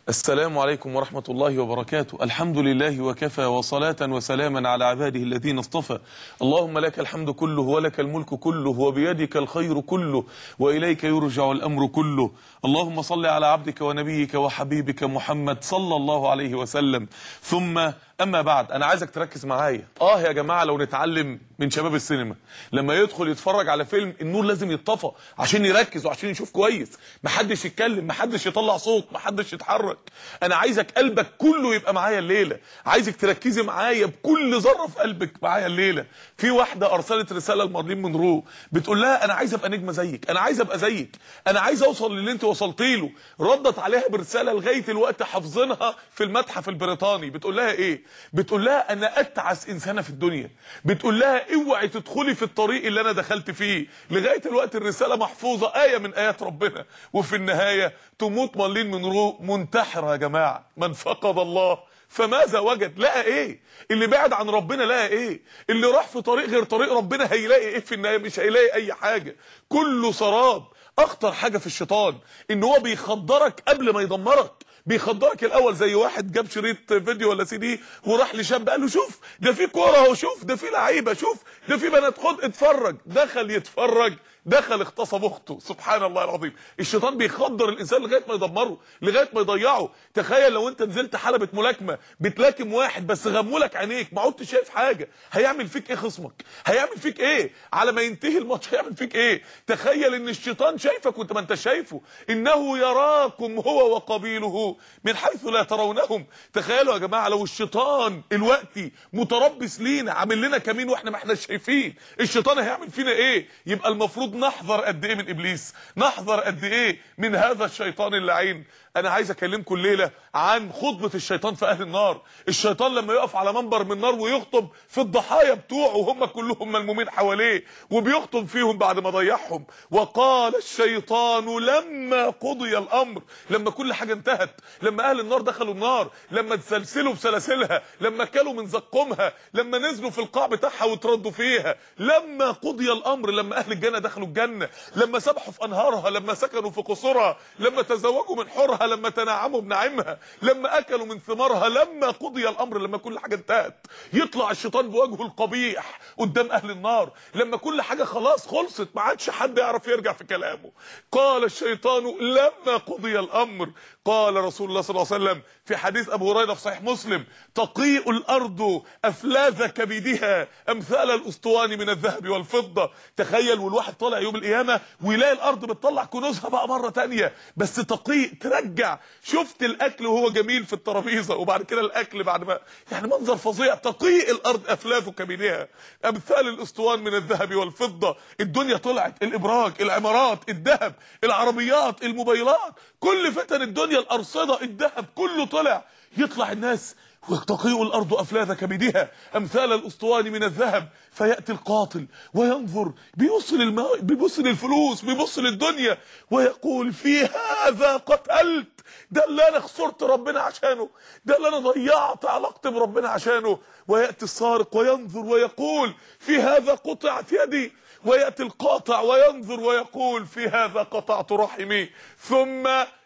السلام عليكم ورحمة الله وبركاته الحمد لله وكفى وصلاة وسلاما على عباده الذين اصطفى اللهم لك الحمد كله ولك الملك كله وبيدك الخير كله وإليك يرجع الأمر كله اللهم صل على عبدك ونبيك وحبيبك محمد صلى الله عليه وسلم ثم أما بعد أنا عايزك تركز معايا آه يا جماعة لو نتعلم من شباب السينما لما يدخل يتفرج على فيلم النور لازم يتطفى عشان يركز وعشان يشوف كويس محدش يتكلم محدش يطلع صوت محدش يتحرك انا عايزك قلبك كله يبقى معايا الليله عايزك تركزي معايا بكل ذره في قلبك معايا الليله في واحده ارسلت رساله لمارلين منرو بتقول لها انا عايزه ابقى نجمه زيك انا عايزه ابقى زيك انا عايزه اوصل للي انت وصلتي له ردت عليها برساله لغايه الوقت حافظينها في المتحف البريطاني بتقول لها ايه بتقول لها انا اتعس انسانه في الدنيا بتقول لها اوعي تدخلي في الطريق اللي انا دخلت فيه لغايه الوقت الرساله محفوظه ايه من ايات ربنا وفي النهايه تموت مارلين منرو منتحره يا جماعه من فقد الله فماذا وجد لقى ايه اللي بعد عن ربنا لقى ايه اللي راح في طريق غير طريق ربنا هيلاقي ايه في النهايه مش هيلاقي اي حاجه كله سراب اخطر حاجه في الشيطان ان هو بيخدرك قبل ما يدمرك بيخدرك الاول زي واحد جاب شريط فيديو ولا سي دي وراح لشاب قال له شوف ده في كوره اهو شوف ده في لعيبه شوف ده في بنات خد اتفرج دخل يتفرج دخل اغتصب اخته سبحان الله العظيم الشيطان بيخدر الانسان لغايه ما يدمره لغايه ما يضيعه تخيل لو انت نزلت حلبة ملاكمه بتلاكم واحد بس غمولك عينيك ما عدتش شايف حاجه هيعمل فيك ايه خصمك هيعمل فيك ايه على ما ينتهي الماتش هيعمل فيك ايه تخيل ان الشيطان شايفك وانت ما انت شايفه انه يراكم هو وقبيله من حيث لا ترونهم تخيلوا يا جماعه لو الشيطان الوقتي متربص لينا عامل لنا كمين واحنا ما احناش شايفين الشيطان هيعمل فينا ايه يبقى المفروض نحذر قد ايه من ابليس نحذر قد ايه من هذا الشيطان اللعين انا عايز اكلمكم الليله عن خطبه الشيطان في اهل النار الشيطان لما يقف على منبر من نار ويخطب في الضحايا بتوعه وهم كلهم ملمومين حواليه وبيخطب فيهم بعد ما ضيعهم وقال الشيطان لما قضي الامر لما كل حاجه انتهت لما اهل النار دخلوا النار لما اتسلسلوا بسلاسلها لما كلوا من زقومها لما نزلوا في القاع بتاعها وتردوا فيها لما قضي الامر لما اهل الجنه دخلوا الجنه لما سبحوا في انهارها لما سكنوا في قصورها لما تزوجوا من حورها لما تنعموا بنعيمها لما اكلوا من ثمارها لما قضي الامر لما كل حاجه انتهت يطلع الشيطان بوجهه القبيح قدام اهل النار لما كل حاجه خلاص خلصت ما عادش حد يعرف يرجع في كلامه قال الشيطان لما قضي الامر قال رسول الله صلى الله عليه وسلم في حديث ابو هريره في صحيح مسلم تقيء الارض افلاذ كبدها امثال الاسطوان من الذهب والفضه تخيل والواحد طالع يوم القيامه ويلاقي الارض بتطلع كنوزها بقى مره تانية بس تقيء ترجع شفت الاكل وهو جميل في الترابيزه وبعد كده الاكل بعد ما يعني منظر فظيع تقيء الارض افلاذ كبدها امثال الاسطوان من الذهب والفضه الدنيا طلعت الابراج العمارات الذهب العربيات الموبايلات كل فتن الدنيا الارصده الذهب كله طلع يطلع الناس وتقيء الارض افلاذ كبدها امثال الاسطوان من الذهب فياتي القاتل وينظر بيبص للماء بيبص للفلوس بيبص للدنيا ويقول في هذا قتلت ده اللي انا خسرت ربنا عشانه ده اللي انا ضيعت علاقتي بربنا عشانه وياتي السارق وينظر ويقول في هذا قطعت يدي وياتي القاطع وينظر ويقول في هذا قطعت رحمي ثم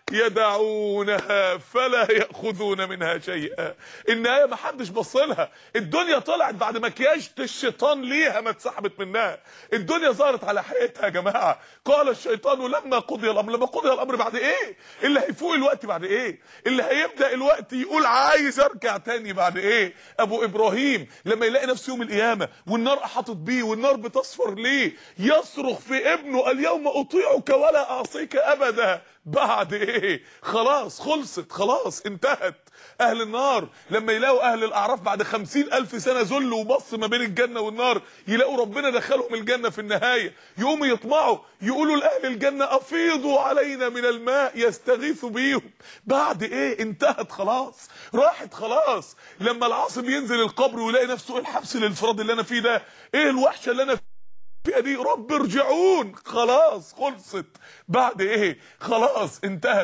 يدعونها فلا ياخذون منها شيئا النهايه ما حدش بص لها الدنيا طلعت بعد مكياج الشيطان ليها ما اتسحبت منها الدنيا ظهرت على حقيقتها يا جماعه قال الشيطان لما قضي الامر لما قضي الامر بعد ايه اللي هيفوق الوقت بعد ايه اللي هيبدا الوقت يقول عايز ارجع تاني بعد ايه ابو ابراهيم لما يلاقي نفسه يوم القيامه والنار احاطت بيه والنار بتصفر ليه يصرخ في ابنه اليوم اطيعك ولا اعصيك ابدا بعد ايه خلاص خلصت خلاص انتهت اهل النار لما يلاقوا اهل الاعراف بعد خمسين الف سنة ذل وبص ما بين الجنة والنار يلاقوا ربنا دخلهم الجنة في النهاية يقوموا يطمعوا يقولوا لاهل الجنة افيضوا علينا من الماء يستغيثوا بيهم بعد ايه انتهت خلاص راحت خلاص لما العاصم ينزل القبر ويلاقي نفسه ايه الحبس الانفرادي اللي انا فيه ده ايه الوحشة اللي انا فيها دي رب ارجعون خلاص خلصت بعد ايه خلاص انتهت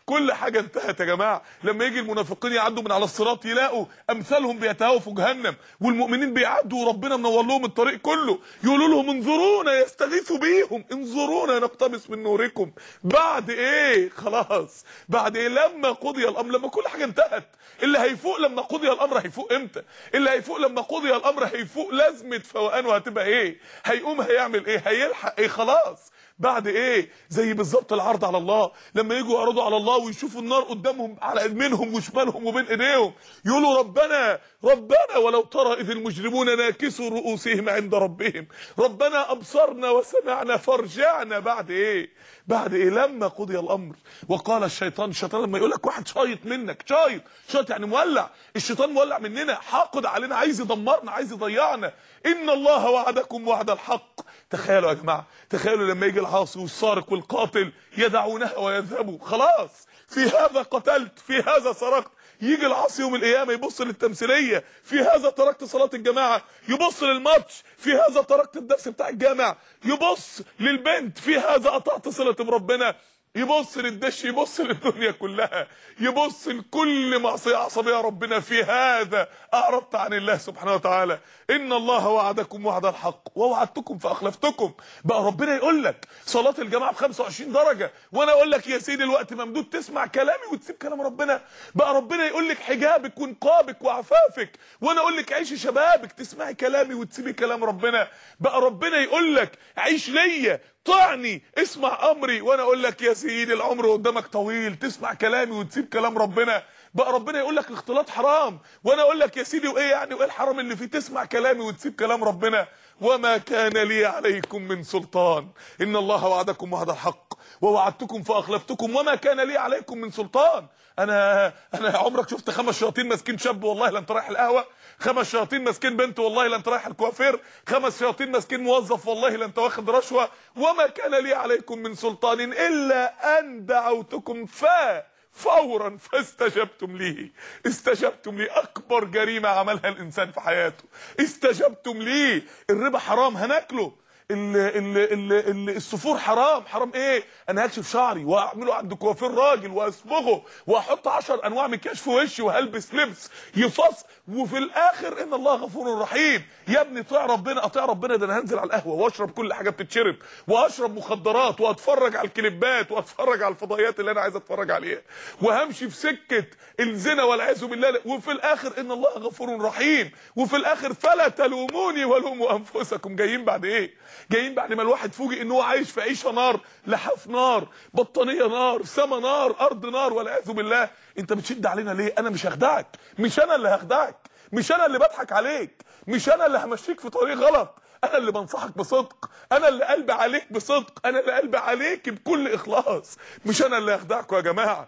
كل حاجه انتهت يا جماعه لما يجي المنافقين يعدوا من على الصراط يلاقوا امثالهم بيتهاووا في جهنم والمؤمنين بيعدوا وربنا منور لهم الطريق كله يقولوا لهم انظرونا يستغيثوا بيهم انظرونا نقتبس من نوركم بعد ايه خلاص بعد ايه لما قضي الامر لما كل حاجه انتهت اللي هيفوق لما قضي الامر هيفوق امتى اللي هيفوق لما قضي الامر هيفوق لازمه فوقانه هتبقى ايه هيقوم هيعمل ايه هيلحق ايه خلاص بعد ايه زي بالظبط العرض على الله لما يجوا يعرضوا على الله ويشوفوا النار قدامهم على منهم وشمالهم وبين ايديهم يقولوا ربنا ربنا ولو ترى اذ المجرمون ناكسوا رؤوسهم عند ربهم ربنا ابصرنا وسمعنا فارجعنا بعد ايه بعد ايه لما قضي الامر وقال الشيطان الشيطان لما يقول لك واحد شايط منك شايط شايط يعني مولع الشيطان مولع مننا حاقد علينا عايز يدمرنا عايز يضيعنا ان الله وعدكم وعد الحق تخيلوا يا جماعه تخيلوا لما يجي العاصي والسارق والقاتل يدعونها ويذهبوا خلاص في هذا قتلت في هذا سرقت يجي العاصي يوم القيامه يبص للتمثيليه في هذا تركت صلاه الجماعه يبص للماتش في هذا تركت الدرس بتاع الجامع يبص للبنت في هذا قطعت صله بربنا يبص للدش يبص للدنيا كلها يبص لكل معصيه عصبيه ربنا في هذا اعرضت عن الله سبحانه وتعالى ان الله وعدكم وعد الحق ووعدتكم فاخلفتكم بقى ربنا يقول لك صلاه الجماعه ب 25 درجه وانا اقول لك يا سيدي الوقت ممدود تسمع كلامي وتسيب كلام ربنا بقى ربنا يقول لك حجابك ونقابك وعفافك وانا اقول لك عيشي شبابك تسمعي كلامي وتسيبي كلام ربنا بقى ربنا يقول لك عيش ليا طعني اسمع امري وانا اقول لك يا سيدي العمر قدامك طويل تسمع كلامي وتسيب كلام ربنا بقى ربنا يقول لك الاختلاط حرام وانا اقول لك يا سيدي وايه يعني وايه الحرام اللي فيه تسمع كلامي وتسيب كلام ربنا وما كان لي عليكم من سلطان ان الله وعدكم وعد الحق ووعدتكم فاخلفتكم وما كان لي عليكم من سلطان انا انا عمرك شفت خمس شياطين ماسكين شاب والله لا انت رايح القهوه خمس شياطين ماسكين بنت والله لا انت رايح الكوافير خمس شياطين ماسكين موظف والله لا انت واخد رشوه وما كان لي عليكم من سلطان الا ان دعوتكم فا فورا فاستجبتم لي استجبتم لي اكبر جريمه عملها الانسان في حياته استجبتم لي الربا حرام هناكله ال ال ال ال الصفور حرام حرام ايه انا هكشف شعري واعمله عند كوافير راجل واصبغه واحط 10 انواع مكياج في وشي وهلبس لبس يفص وفي الاخر ان الله غفور رحيم يا ابني طيع ربنا اطيع ربنا ده انا هنزل على القهوه واشرب كل حاجه بتتشرب واشرب مخدرات واتفرج على الكليبات واتفرج على الفضائيات اللي انا عايز اتفرج عليها وهمشي في سكه الزنا والعياذ بالله وفي الاخر ان الله غفور رحيم وفي الاخر فلا تلوموني ولوموا انفسكم جايين بعد ايه جايين بعد ما الواحد فوجئ ان هو عايش في عيشه نار لحاف نار بطانيه نار سما نار ارض نار والعياذ بالله انت بتشد علينا ليه انا مش هخدعك مش انا اللي هخدعك مش انا اللي بضحك عليك مش انا اللي همشيك في طريق غلط انا اللي بنصحك بصدق انا اللي قلبي عليك بصدق انا اللي قلبي عليك بكل اخلاص مش انا اللي هخدعكم يا جماعه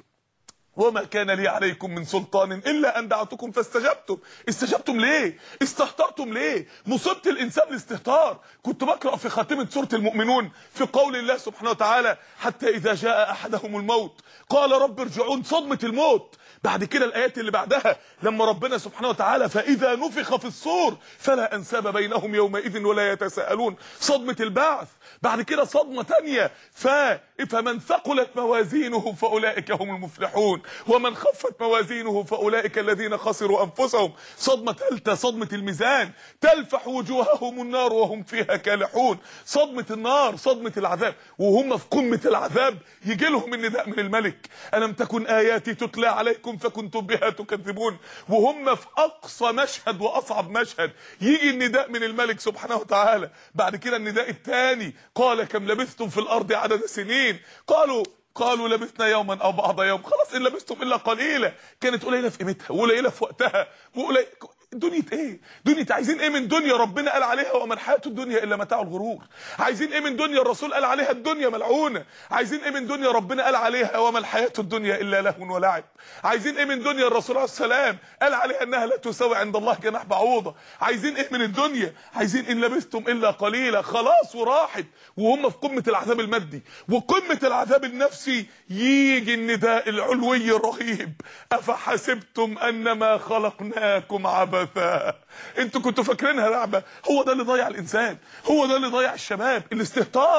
وما كان لي عليكم من سلطان الا ان دعوتكم فاستجبتم استجبتم ليه استهترتم ليه مصيبه الانسان الاستهتار كنت بقرا في خاتمه سوره المؤمنون في قول الله سبحانه وتعالى حتى اذا جاء احدهم الموت قال رب ارجعون صدمه الموت بعد كده الايات اللي بعدها لما ربنا سبحانه وتعالى فاذا نفخ في الصور فلا انساب بينهم يومئذ ولا يتساءلون صدمه البعث بعد كده صدمه ثانيه ف فمن ثقلت موازينه فاولئك هم المفلحون ومن خفت موازينه فاولئك الذين خسروا انفسهم صدمه ثالثه صدمه الميزان تلفح وجوههم النار وهم فيها كالحون صدمه النار صدمه العذاب وهم في قمه العذاب يجي لهم النداء من الملك الم تكن اياتي تتلى عليكم فكنتم بها تكذبون وهم في اقصى مشهد واصعب مشهد يجي النداء من الملك سبحانه وتعالى بعد كده النداء الثاني قال كم لبثتم في الارض عدد سنين قالوا قالوا لبثنا يوما او بعض يوم خلاص ان لبثتم الا قليلا كانت قليله في قيمتها وقليله في وقتها وقليله دنيا ايه دنيا عايزين ايه من دنيا ربنا قال عليها ومن حياه الدنيا الا متاع الغرور عايزين ايه من دنيا الرسول قال عليها الدنيا ملعونه عايزين ايه من دنيا ربنا قال عليها وما الحياه الدنيا الا لهو ولعب عايزين ايه من دنيا الرسول عليه السلام قال عليها انها لا تساوي عند الله جناح بعوضه عايزين ايه من الدنيا عايزين ان لبثتم الا قليلا خلاص وراحت وهم في قمه العذاب المادي وقمه العذاب النفسي يجي النداء العلوي الرهيب افحسبتم انما خلقناكم عبثا انتوا كنتوا فاكرينها لعبه هو ده اللي ضيع الانسان هو ده اللي ضيع الشباب الاستهتار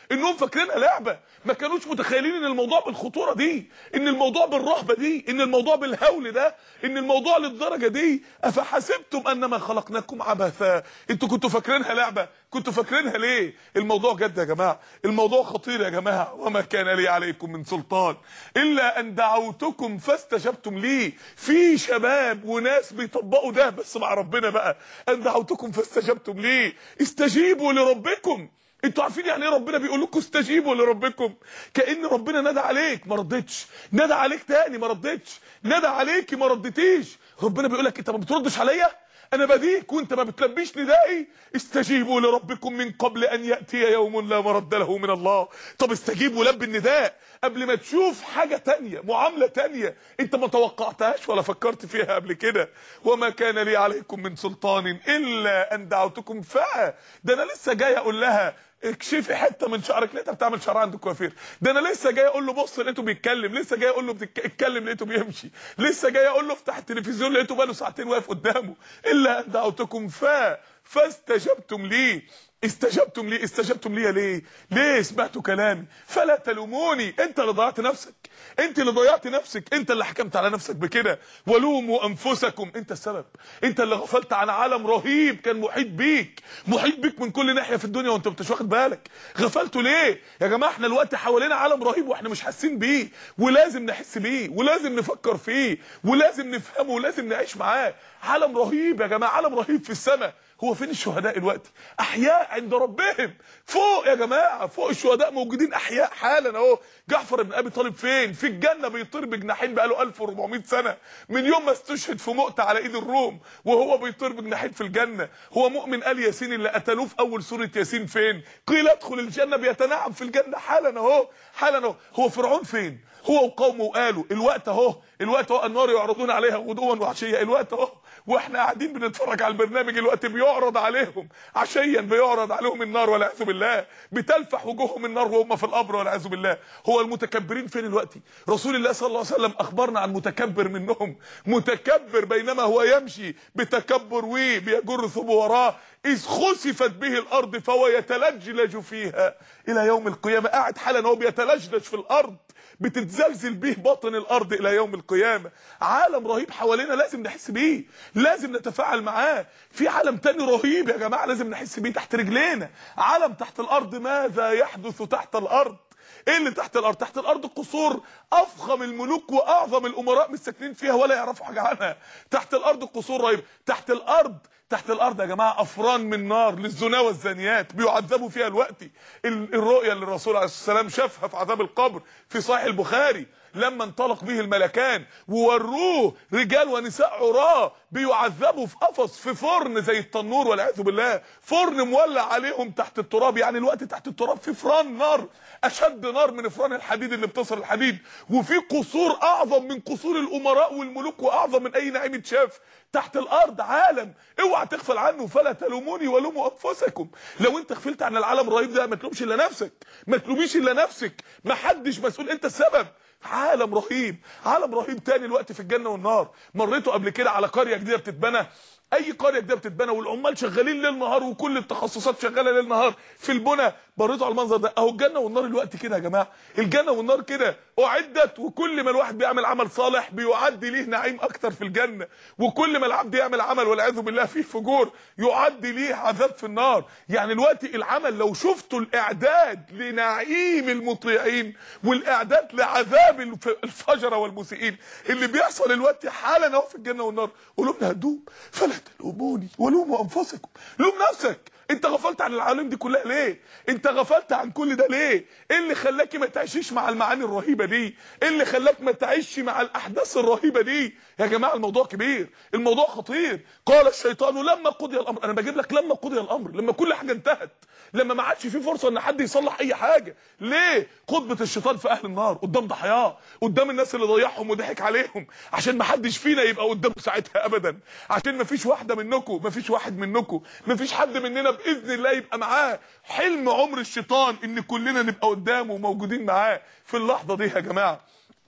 انهم فاكرينها لعبه ما كانوش متخيلين ان الموضوع بالخطوره دي ان الموضوع بالرهبه دي ان الموضوع بالهول ده ان الموضوع للدرجه دي افحسبتم انما خلقناكم عبثا انتوا كنتوا فاكرينها لعبه كنتوا فاكرينها ليه الموضوع جد يا جماعه الموضوع خطير يا جماعه وما كان لي عليكم من سلطان الا ان دعوتكم فاستجبتم لي في شباب وناس بيطبقوا ده بس مع ربنا بقى ان دعوتكم فاستجبتم لي استجيبوا لربكم انتوا عارفين يعني ايه ربنا بيقول لكم استجيبوا لربكم كان ربنا نادى عليك ما ردتش نادى عليك تاني ما ردتش نادى عليكي ما ردتيش ربنا بيقول لك انت ما بتردش عليا انا بديك وانت ما بتلبيش ندائي استجيبوا لربكم من قبل ان ياتي يوم لا مرد له من الله طب استجيب ولب النداء قبل ما تشوف حاجه تانية معامله تانية انت ما توقعتهاش ولا فكرت فيها قبل كده وما كان لي عليكم من سلطان الا ان دعوتكم فا ده انا لسه جاي اقول لها اكشفي حته من شعرك لقيتها بتعمل شعرها عند الكوافير ده انا لسه جاي اقول له بص لقيته بيتكلم لسه جاي اقول له بتتكلم لقيته بيمشي لسه جاي اقول له افتح التلفزيون لقيته بقاله ساعتين واقف قدامه الا ان دعوتكم فا فاستجبتم لي استجبتم لي استجبتم لي ليه ليه سمعتوا كلامي فلا تلوموني انت اللي ضيعت نفسك انت اللي ضيعت نفسك انت اللي حكمت على نفسك بكده ولوموا انفسكم انت السبب انت اللي غفلت عن عالم رهيب كان محيط بيك محيط بيك من كل ناحيه في الدنيا وانت مش واخد بالك غفلتوا ليه يا جماعه احنا الوقت حوالينا عالم رهيب واحنا مش حاسين بيه ولازم نحس بيه ولازم نفكر فيه ولازم نفهمه ولازم نعيش معاه عالم رهيب يا جماعه عالم رهيب في السماء هو فين الشهداء دلوقتي احياء عند ربهم فوق يا جماعه فوق الشهداء موجودين احياء حالا اهو جعفر بن ابي طالب فين في الجنه بيطير بجناحين بقاله 1400 سنه من يوم ما استشهد في مؤتة على ايد الروم وهو بيطير بجناحين في الجنه هو مؤمن ال ياسين اللي قتلوه في اول سوره ياسين فين قيل ادخل الجنه بيتنعم في الجنه حالا اهو حالا اهو هو فرعون فين هو وقومه قالوا الوقت اهو الوقت اهو النار يعرضون عليها غدوا وعشيه الوقت اهو واحنا قاعدين بنتفرج على البرنامج الوقت بيعرض عليهم عشيا بيعرض عليهم النار والعياذ بالله بتلفح وجوههم النار وهم في القبر والعياذ بالله هو المتكبرين فين الوقت رسول الله صلى الله عليه وسلم اخبرنا عن متكبر منهم متكبر بينما هو يمشي بتكبر وبيجر ثوبه وراه اذ خسفت به الارض فهو يتلجلج فيها الى يوم القيامه قاعد حالا هو بيتلجلج في الارض بتتزلزل به باطن الارض الى يوم القيامه عالم رهيب حوالينا لازم نحس بيه لازم نتفاعل معاه في عالم تاني رهيب يا جماعه لازم نحس بيه تحت رجلينا عالم تحت الارض ماذا يحدث تحت الارض ايه اللي تحت الارض تحت الارض قصور افخم الملوك واعظم الامراء مش ساكنين فيها ولا يعرفوا حاجه عنها تحت الارض قصور رهيب تحت الارض تحت الارض يا جماعه افران من نار للزنا والزانيات بيعذبوا فيها الوقت الرؤيا اللي الرسول عليه الصلاه والسلام شافها في عذاب القبر في صحيح البخاري لما انطلق به الملكان ووروه رجال ونساء عراه بيعذبوا في قفص في فرن زي التنور والعياذ بالله فرن مولع عليهم تحت التراب يعني الوقت تحت التراب في فران نار اشد نار من فران الحديد اللي بتصل الحديد وفي قصور اعظم من قصور الامراء والملوك واعظم من اي نعيم اتشاف تحت الارض عالم اوعى تغفل عنه فلا تلوموني ولوموا انفسكم لو انت غفلت عن العالم الرهيب ده ما تلومش الا نفسك ما تلوميش الا نفسك ما حدش مسؤول انت السبب عالم رهيب عالم رهيب تاني الوقت في الجنه والنار مريتوا قبل كده على قريه جديده بتتبنى اي قريه جديده بتتبنى والعمال شغالين ليل نهار وكل التخصصات شغاله ليل نهار في البنى مريتوا على المنظر ده اهو الجنه والنار الوقت كده يا جماعه الجنه والنار كده اعدت وكل ما الواحد بيعمل عمل صالح بيعد ليه نعيم اكتر في الجنه وكل ما العبد يعمل عمل والعياذ بالله فيه فجور يعد ليه عذاب في النار يعني الوقت العمل لو شفتوا الاعداد لنعيم المطيعين والاعداد لعذاب الفجره والمسيئين اللي بيحصل الوقت حالا اهو في الجنه والنار قلوبنا هتدوب فلا تلوموني ولوموا انفسكم لوم نفسك انت غفلت عن العالم دي كلها ليه انت غفلت عن كل ده ليه ايه اللي خلاك ما تعيشيش مع المعاني الرهيبه دي ايه اللي خلاك ما تعيش مع الاحداث الرهيبه دي يا جماعه الموضوع كبير الموضوع خطير قال الشيطان لما قضي الامر انا بجيب لك لما قضي الامر لما كل حاجه انتهت لما ما عادش في فرصه ان حد يصلح اي حاجه ليه خطبه الشيطان في اهل النار قدام ضحاياه قدام الناس اللي ضيعهم وضحك عليهم عشان ما حدش فينا يبقى قدامه ساعتها ابدا عشان ما فيش واحده منكم ما فيش واحد منكم ما فيش حد مننا باذن الله يبقى معاه حلم عمر الشيطان ان كلنا نبقى قدامه وموجودين معاه في اللحظه دي يا جماعه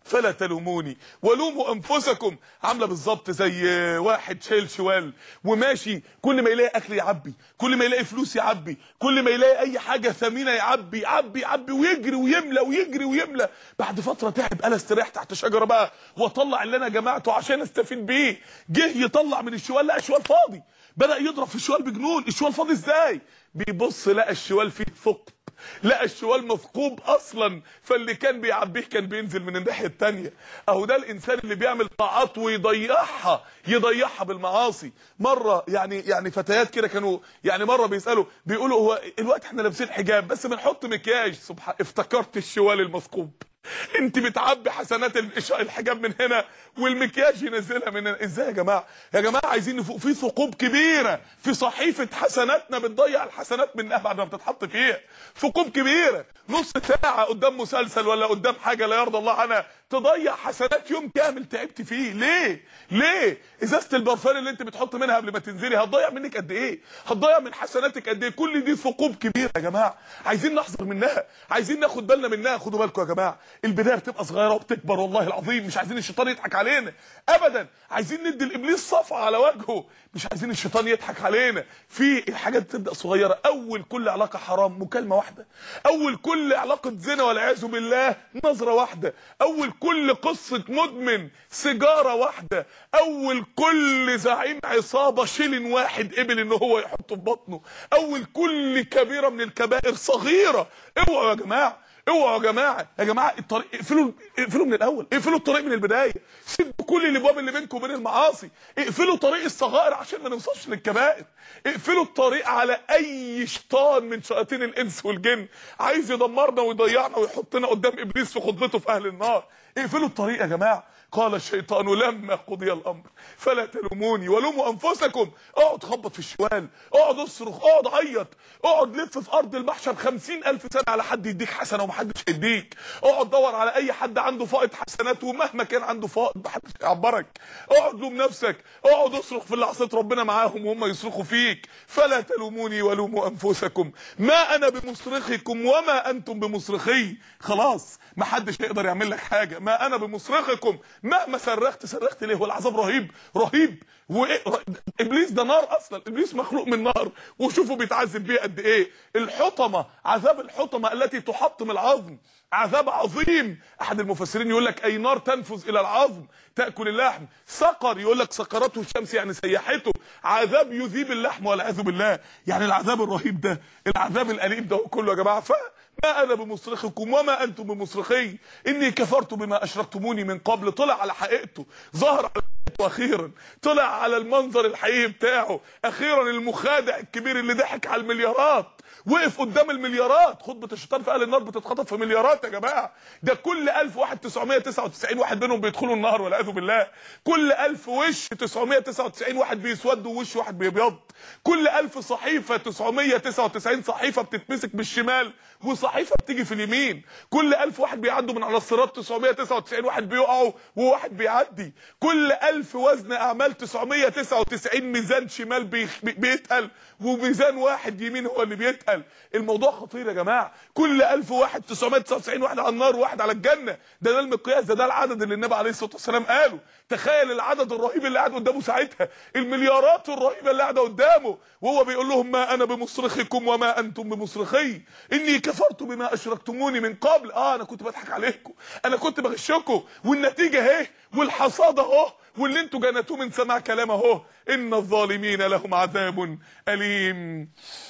فلا تلوموني ولوموا انفسكم عامله بالظبط زي واحد شايل شوال وماشي كل ما يلاقي اكل يعبي كل ما يلاقي فلوس يعبي كل ما يلاقي اي حاجه ثمينه يعبي يعبي يعبي ويجري ويملى ويجري ويملى بعد فتره تعب قال استريح تحت شجره بقى واطلع اللي انا جمعته عشان استفيد بيه جه يطلع من الشوال لقى الشوال فاضي بدا يضرب في الشوال بجنون الشوال فاضي ازاي بيبص لقى الشوال فيه ثقب لقى الشوال مثقوب اصلا فاللي كان بيعبيه كان بينزل من الناحيه الثانيه اهو ده الانسان اللي بيعمل طاعات ويضيعها يضيعها بالمعاصي مره يعني يعني فتيات كده كانوا يعني مره بيسالوا بيقولوا هو الوقت احنا لابسين حجاب بس بنحط مكياج سبحان افتكرت الشوال المثقوب انت بتعبي حسنات الإش- الحجاب من هنا والمكياج ينزلها من هنا ازاي يا جماعه يا جماعه عايزين نفوق في ثقوب كبيره في صحيفه حسناتنا بتضيع الحسنات منها بعد ما بتتحط فيها ثقوب كبيره نص ساعه قدام مسلسل ولا قدام حاجه لا يرضى الله عنها تضيع حسنات يوم كامل تعبت فيه ليه ليه ازازه البرفان اللي انت بتحط منها قبل ما تنزلي هتضيع منك قد ايه هتضيع من حسناتك قد ايه كل دي ثقوب كبيره يا جماعه عايزين نحذر منها عايزين ناخد بالنا منها خدوا بالكم يا جماعه البدايه بتبقى صغيره وبتكبر والله العظيم مش عايزين الشيطان يضحك علينا ابدا عايزين ندي الابليس صفعه على وجهه مش عايزين الشيطان يضحك علينا في الحاجات بتبدا صغيره اول كل علاقه حرام مكالمه واحده اول كل علاقه زنا والعياذ بالله نظره واحده اول كل قصه مدمن سيجاره واحده اول كل زعيم عصابه شيلن واحد قبل ان هو يحطه في بطنه اول كل كبيره من الكبائر صغيره اوعوا يا جماعه اوعوا يا جماعه يا جماعه الطريق اقفلوا اقفلوا من الاول اقفلوا الطريق من البدايه سدوا كل الابواب اللي بينكم وبين المعاصي اقفلوا طريق الصغائر عشان ما نوصلش للكبائر اقفلوا الطريق على اي شيطان من شياطين الانس والجن عايز يدمرنا ويضيعنا ويحطنا قدام ابليس في خطبته في اهل النار اقفلوا الطريق يا جماعه قال الشيطان لما قضي الامر فلا تلوموني ولوموا انفسكم اقعد خبط في الشوال اقعد اصرخ اقعد عيط اقعد لف في ارض المحشر خمسين الف سنه على حد يديك حسنه ومحدش هيديك اقعد دور على اي حد عنده فائض حسنات ومهما كان عنده فائض محدش هيعبرك اقعد لوم نفسك اقعد اصرخ في اللي عصيت ربنا معاهم وهم يصرخوا فيك فلا تلوموني ولوموا انفسكم ما انا بمصرخكم وما انتم بمصرخي خلاص محدش هيقدر يعمل لك حاجه ما انا بمصرخكم مهما صرخت صرخت ليه هو العذاب رهيب رهيب وايه ر- ابليس ده نار اصلا ابليس مخلوق من نار وشوفوا بيتعذب بيه قد ايه الحطمه عذاب الحطمه التي تحطم العظم عذاب عظيم احد المفسرين يقول لك اي نار تنفذ الى العظم تاكل اللحم سقر يقول لك سقرته الشمس يعني سيحته عذاب يذيب اللحم والعياذ بالله يعني العذاب الرهيب ده العذاب الاليم ده كله يا جماعه ف ما انا بمصرخكم وما انتم بمصرخي اني كفرت بما اشركتموني من قبل طلع على حقيقته ظهر على حقيقته اخيرا طلع على المنظر الحقيقي بتاعه اخيرا المخادع الكبير اللي ضحك على المليارات وقف قدام المليارات خطبه الشيطان في اهل النار بتتخطف في مليارات يا جماعه ده كل 1000 واحد 999 واحد منهم بيدخلوا النار والعياذ بالله كل 1000 وش 999 واحد بيسود ووش واحد بيبيض كل 1000 صحيفه 999 صحيفه بتتمسك بالشمال وصحيفه بتيجي في اليمين كل 1000 واحد بيعدوا من على الصراط 999 واحد بيقعوا وواحد بيعدي كل 1000 وزن اعمال 999 ميزان شمال بيخ- بي- بيتقل وميزان واحد يمين هو اللي بيتقل الموضوع خطير يا جماعه كل 1000 واحد 999 واحد على النار وواحد على الجنه ده ده المقياس ده ده العدد اللي النبي عليه الصلاه والسلام قاله تخيل العدد الرهيب اللي قاعد قدامه ساعتها المليارات الرهيبه اللي قاعده قدامه وهو بيقول لهم ما انا بمصرخكم وما انتم بمصرخي اني كفرت بما اشركتموني من قبل اه انا كنت بضحك عليكم انا كنت بغشكم والنتيجه اهي والحصاد اهو واللي انتوا جنتوه من سماع كلام اهو ان الظالمين لهم عذاب اليم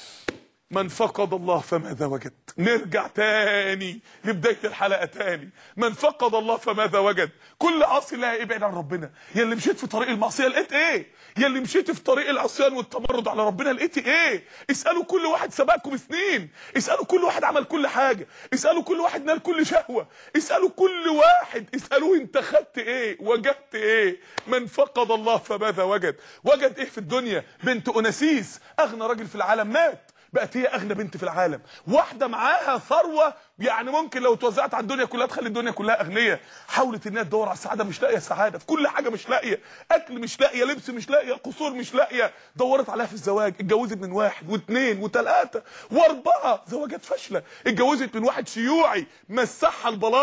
من فقد الله فماذا وجد نرجع تاني لبداية الحلقة تاني من فقد الله فماذا وجد كل عاصي لا ابعد عن ربنا يا اللي مشيت في طريق المعصية لقيت ايه يا اللي مشيت في طريق العصيان والتمرد على ربنا لقيت ايه اسألوا كل واحد سبقكم سنين اسألوا كل واحد عمل كل حاجة اسألوا كل واحد نال كل شهوة اسألوا كل واحد اسألوه انت خدت ايه وجدت ايه من فقد الله فماذا وجد وجد ايه في الدنيا بنت اناسيس اغنى راجل في العالم مات بقت هي اغنى بنت في العالم واحده معاها ثروه يعني ممكن لو توزعت على الدنيا كلها تخلي الدنيا كلها اغنيه حاولت انها تدور على السعاده مش لاقيه سعاده في كل حاجه مش لاقيه اكل مش لاقيه لبس مش لاقيه قصور مش لاقيه دورت عليها في الزواج اتجوزت من واحد واثنين وثلاثه واربعه زواجات فاشله اتجوزت من واحد شيوعي مسحها البلاط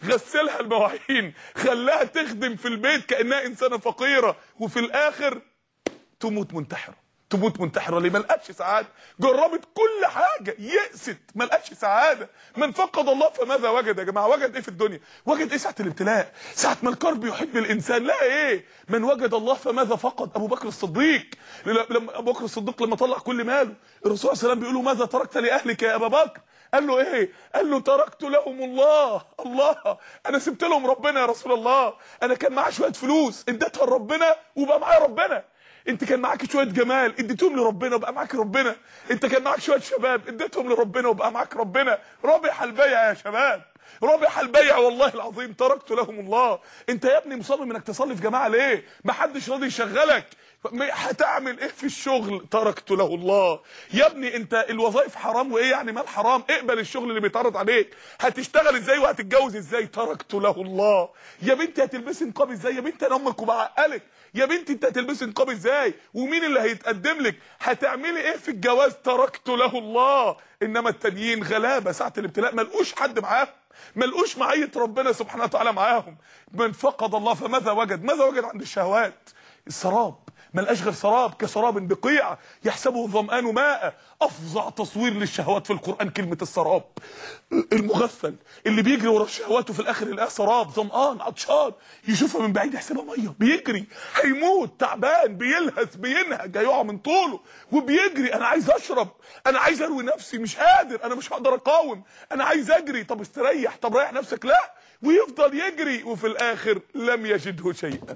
غسلها المواعين خلاها تخدم في البيت كانها انسانه فقيره وفي الاخر تموت منتحره تموت منتحره ليه ما لقتش سعاده جربت كل حاجه يأست ما لقتش سعاده من فقد الله فماذا وجد يا جماعه وجد ايه في الدنيا وجد ايه ساعه الابتلاء ساعه ما الكرب يحب الانسان لا ايه من وجد الله فماذا فقد ابو بكر الصديق لما ابو بكر الصديق لما طلع كل ماله الرسول صلى الله عليه وسلم بيقول له ماذا تركت لاهلك يا ابا بكر قال له ايه قال له تركت لهم الله الله انا سبت لهم ربنا يا رسول الله انا كان معايا شويه فلوس اديتها لربنا وبقى معايا ربنا انت كان معاك شويه جمال اديتهم لربنا وبقى معاك ربنا انت كان معاك شويه شباب اديتهم لربنا وبقى معاك ربنا رابح البيع يا شباب رابح البيع والله العظيم تركت لهم الله انت يا ابني مصمم انك تصلي في جماعه ليه ما حدش راضي يشغلك هتعمل ايه في الشغل تركت له الله يا ابني انت الوظائف حرام وايه يعني مال حرام اقبل الشغل اللي بيتعرض عليك هتشتغل ازاي وهتتجوز ازاي تركت له الله يا بنتي هتلبسي نقاب ازاي يا بنتي انا امك وبعقلك يا بنتي انت هتلبسي نقاب ازاي ومين اللي هيتقدم لك هتعملي ايه في الجواز تركت له الله انما التانيين غلابه ساعه الابتلاء ملقوش حد معاهم ملقوش معيه ربنا سبحانه وتعالى معاهم من فقد الله فماذا وجد ماذا وجد عند الشهوات السراب ملقاش غير سراب كسراب بقيع يحسبه الظمآن ماء افظع تصوير للشهوات في القرآن كلمة السراب المغفل اللي بيجري ورا الشهوات وفي الاخر يلاقيها سراب ظمآن عطشان يشوفها من بعيد يحسبها ميه بيجري هيموت تعبان بيلهث بينهج هيقع من طوله وبيجري انا عايز اشرب انا عايز اروي نفسي مش قادر انا مش هقدر اقاوم انا عايز اجري طب استريح طب ريح نفسك لا ويفضل يجري وفي الاخر لم يجده شيئا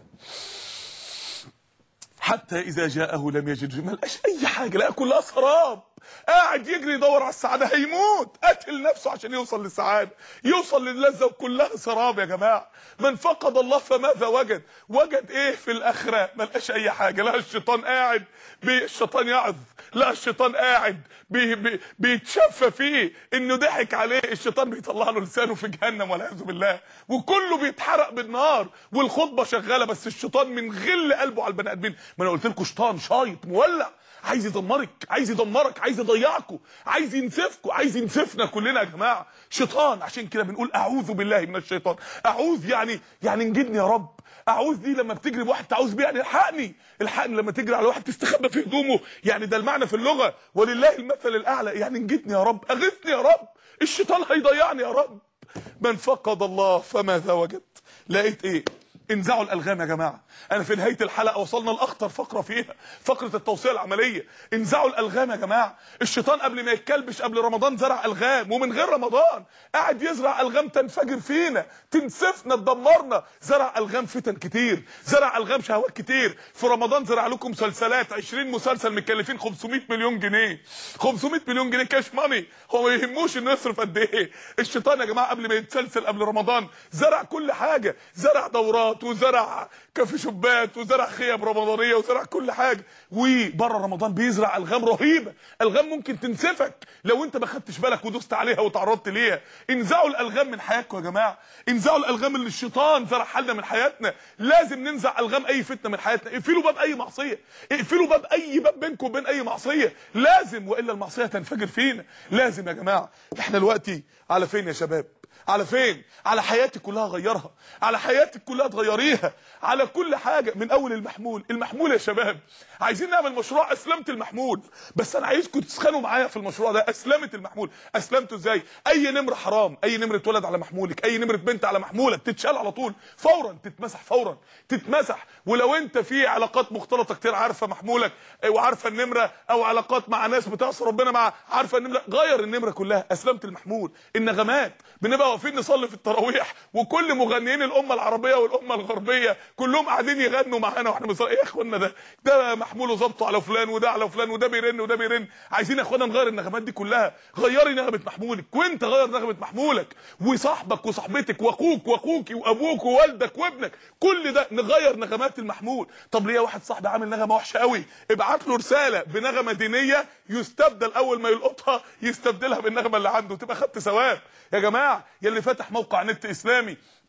حتى اذا جاءه لم يجد ما لقاش اي حاجه لقى كلها سراب قاعد يجري يدور على السعاده هيموت قتل نفسه عشان يوصل للسعاده يوصل للذه وكلها سراب يا جماعه من فقد الله فماذا وجد وجد ايه في الاخره ما لقاش اي حاجه لقى الشيطان قاعد بي الشيطان يعظ لقى الشيطان قاعد بي بي بيتشفى فيه انه ضحك عليه الشيطان بيطلع له لسانه في جهنم والعياذ بالله وكله بيتحرق بالنار والخطبه شغاله بس الشيطان من غل قلبه على البني ادمين ما انا قلت لكم شيطان شايط مولع عايز يدمرك عايز يدمرك عايز يضيعكم عايز ينسفكم عايز ينسفنا كلنا يا جماعه شيطان عشان كده بنقول اعوذ بالله من الشيطان اعوذ يعني يعني انجدني يا رب اعوذ دي لما بتجري بواحد تعوذ بيه يعني الحقني الحقني لما تجري على واحد تستخبى في هدومه يعني ده المعنى في اللغه ولله المثل الاعلى يعني انجدني يا رب اغثني يا رب الشيطان هيضيعني يا رب من فقد الله فماذا وجد لقيت ايه انزعوا الالغام يا جماعه انا في نهايه الحلقه وصلنا لاخطر فقره فيها فقره التوصيه العمليه انزعوا الالغام يا جماعه الشيطان قبل ما يتكلبش قبل رمضان زرع الغام ومن غير رمضان قاعد يزرع الغام تنفجر فينا تنسفنا تدمرنا زرع الغام فتن كتير زرع الغام شهوات كتير في رمضان زرع لكم مسلسلات 20 مسلسل مكلفين 500 مليون جنيه 500 مليون جنيه كاش ماني هو ما يهموش انه يصرف قد ايه الشيطان يا جماعه قبل ما يتسلسل قبل رمضان زرع كل حاجه زرع دورات وزرع كافي شبات وزرع خيم رمضانيه وزرع كل حاجه وبره رمضان بيزرع الغام رهيبه الغام ممكن تنسفك لو انت ما خدتش بالك ودوست عليها وتعرضت ليها انزعوا الالغام من حياتكم يا جماعه انزعوا الالغام اللي الشيطان زرعها لنا من حياتنا لازم ننزع الغام اي فتنه من حياتنا اقفلوا باب اي معصيه اقفلوا باب اي باب بينكم وبين اي معصيه لازم والا المعصيه تنفجر فينا لازم يا جماعه احنا دلوقتي على فين يا شباب على فين على حياتك كلها غيرها على حياتك كلها تغيريها على كل حاجه من اول المحمول المحمول يا شباب عايزين نعمل مشروع اسلمه المحمول بس انا عايزكم تسخنوا معايا في المشروع ده اسلمه المحمول اسلمته ازاي اي نمره حرام اي نمره ولد على محمولك اي نمره بنت على محمولك تتشال على طول فورا تتمسح فورا تتمسح ولو انت في علاقات مختلطه كتير عارفه محمولك وعارفه النمره او علاقات مع ناس بتعصي ربنا مع عارفه النمره غير النمره كلها اسلمه المحمول النغمات بنبقى واقفين نصلي في التراويح وكل مغنيين الامه العربيه والامه الغربيه كلهم قاعدين يغنوا معانا واحنا بنصلي ايه يا اخوانا ده ده محمول وظبطه على فلان وده على فلان وده بيرن وده بيرن عايزين يا اخوانا نغير النغمات دي كلها غيري نغمه محمولك وانت غير نغمه محمولك وصاحبك وصاحبتك واخوك واخوكي وابوك ووالدك وابنك كل ده نغير نغمات المحمول طب ليه واحد صاحبي عامل نغمه وحشه قوي ابعت له رساله بنغمه دينيه يستبدل اول ما يلقطها يستبدلها بالنغمه اللي عنده تبقى خدت ثواب يا جماعه يا اللي فاتح موقع نت اسلامي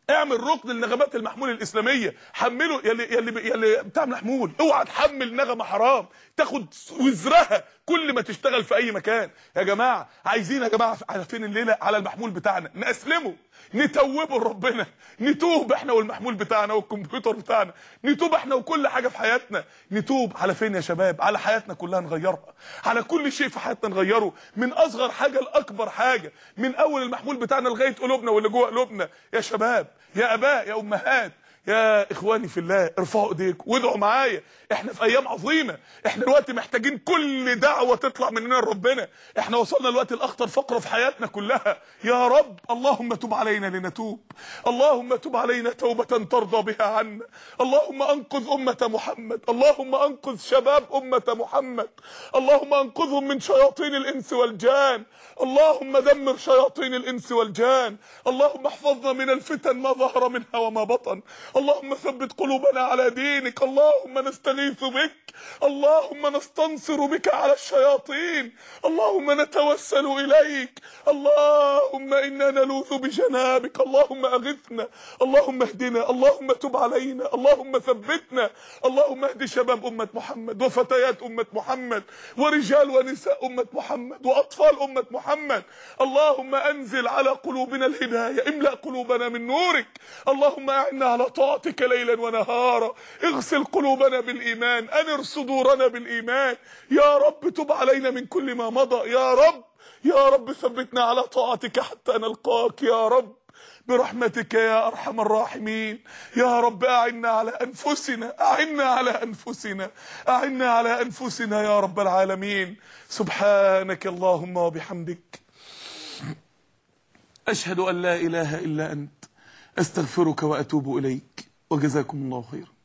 اعمل ركن النغمات المحمول الاسلاميه حمله يلي يلي يلي بتعمل محمول اوعى تحمل نغمه حرام تاخد وزرها كل ما تشتغل في اي مكان يا جماعه عايزين يا جماعه عارفين الليله على المحمول بتاعنا نسلمه نتوبه لربنا نتوب احنا والمحمول بتاعنا والكمبيوتر بتاعنا نتوب احنا وكل حاجه في حياتنا نتوب على فين يا شباب على حياتنا كلها نغيرها على كل شيء في حياتنا نغيره من اصغر حاجه لاكبر حاجه من اول المحمول بتاعنا لغايه قلوبنا واللي جوه قلوبنا يا شباب يا اباء يا امهات يا اخواني في الله ارفعوا ايديكم وادعوا معايا احنا في ايام عظيمه احنا دلوقتي محتاجين كل دعوه تطلع مننا لربنا احنا وصلنا لوقت الاخطر فقره في حياتنا كلها يا رب اللهم تب علينا لنتوب اللهم تب علينا توبه ترضى بها عنا اللهم انقذ امه محمد اللهم انقذ شباب امه محمد اللهم انقذهم من شياطين الانس والجان اللهم دمر شياطين الانس والجان اللهم احفظنا من الفتن ما ظهر منها وما بطن اللهم ثبت قلوبنا على دينك اللهم نستغيث بك اللهم نستنصر بك على الشياطين اللهم نتوسل إليك اللهم إنا نلوذ بجنابك اللهم أغثنا اللهم اهدنا اللهم تب علينا اللهم ثبتنا اللهم اهد شباب أمة محمد وفتيات أمة محمد ورجال ونساء أمة محمد وأطفال أمة محمد اللهم أنزل على قلوبنا الهداية املأ قلوبنا من نورك اللهم أعنا على طاعتك ليلا ونهارا اغسل قلوبنا بالإيمان أنر صدورنا بالإيمان يا رب تب علينا من كل ما مضى يا رب يا رب ثبتنا على طاعتك حتى نلقاك يا رب برحمتك يا ارحم الراحمين يا رب اعنا على انفسنا اعنا على انفسنا اعنا على انفسنا يا رب العالمين سبحانك اللهم وبحمدك اشهد ان لا اله الا انت استغفرك واتوب اليك وجزاكم الله خيرا